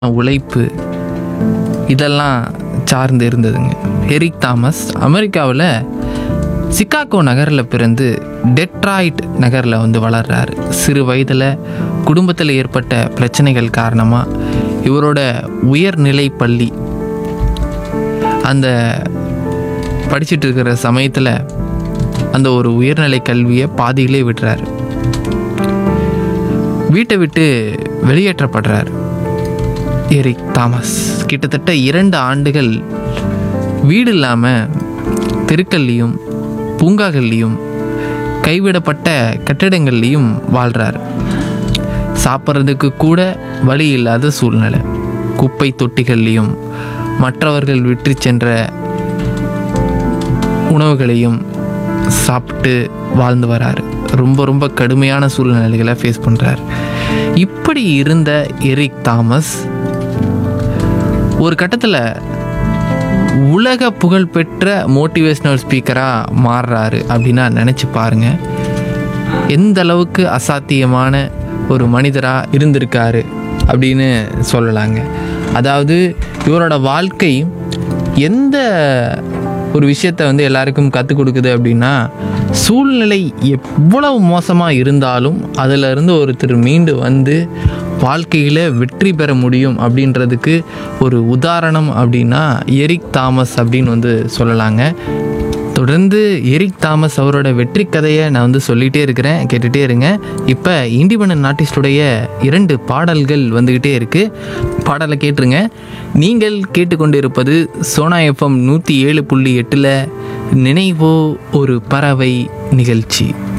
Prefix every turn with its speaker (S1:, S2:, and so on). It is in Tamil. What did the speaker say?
S1: உழைப்பு இதெல்லாம் சார்ந்து இருந்ததுங்க எரிக் தாமஸ் அமெரிக்காவில் சிகாகோ நகரில் பிறந்து டெட்ராய்ட் நகரில் வந்து வளர்றாரு சிறு வயதில் குடும்பத்தில் ஏற்பட்ட பிரச்சனைகள் காரணமாக இவரோட உயர்நிலை பள்ளி அந்த படிச்சிட்டு இருக்கிற சமயத்தில் அந்த ஒரு உயர்நிலை கல்வியை பாதியிலே விடுறாரு வீட்டை விட்டு வெளியேற்றப்படுறார் எரிக் தாமஸ் கிட்டத்தட்ட இரண்டு ஆண்டுகள் வீடு இல்லாமல் தெருக்கள்லேயும் பூங்காக்கள்லேயும் கைவிடப்பட்ட கட்டிடங்கள்லேயும் வாழ்கிறார் சாப்பிட்றதுக்கு கூட வழி இல்லாத சூழ்நிலை குப்பை தொட்டிகள்லேயும் மற்றவர்கள் விற்று சென்ற உணவுகளையும் சாப்பிட்டு வாழ்ந்து வராரு ரொம்ப ரொம்ப கடுமையான சூழ்நிலைகளை ஃபேஸ் பண்ணுறார் இப்படி இருந்த எரிக் தாமஸ் ஒரு கட்டத்தில் உலக புகழ்பெற்ற மோட்டிவேஷ்னல் ஸ்பீக்கராக மாறுறாரு அப்படின்னா நினச்சி பாருங்க எந்த அளவுக்கு அசாத்தியமான ஒரு மனிதராக இருந்திருக்காரு அப்படின்னு சொல்லலாங்க அதாவது இவரோட வாழ்க்கை எந்த ஒரு விஷயத்தை வந்து எல்லாருக்கும் கற்றுக் கொடுக்குது அப்படின்னா சூழ்நிலை எவ்வளவு மோசமாக இருந்தாலும் அதில் இருந்து ஒருத்தர் மீண்டு வந்து வாழ்க்கையில் வெற்றி பெற முடியும் அப்படின்றதுக்கு ஒரு உதாரணம் அப்படின்னா எரிக் தாமஸ் அப்படின்னு வந்து சொல்லலாங்க தொடர்ந்து எரிக் தாமஸ் அவரோட வெற்றி கதையை நான் வந்து சொல்லிகிட்டே இருக்கிறேன் கேட்டுகிட்டே இருங்க இப்போ இண்டிபெண்டன்ட் ஆர்டிஸ்டுடைய இரண்டு பாடல்கள் வந்துக்கிட்டே இருக்குது பாடலை கேட்டுருங்க நீங்கள் கேட்டுக்கொண்டிருப்பது சோனா எஃப்எம் நூற்றி ஏழு புள்ளி எட்டில் நினைவோ ஒரு பறவை நிகழ்ச்சி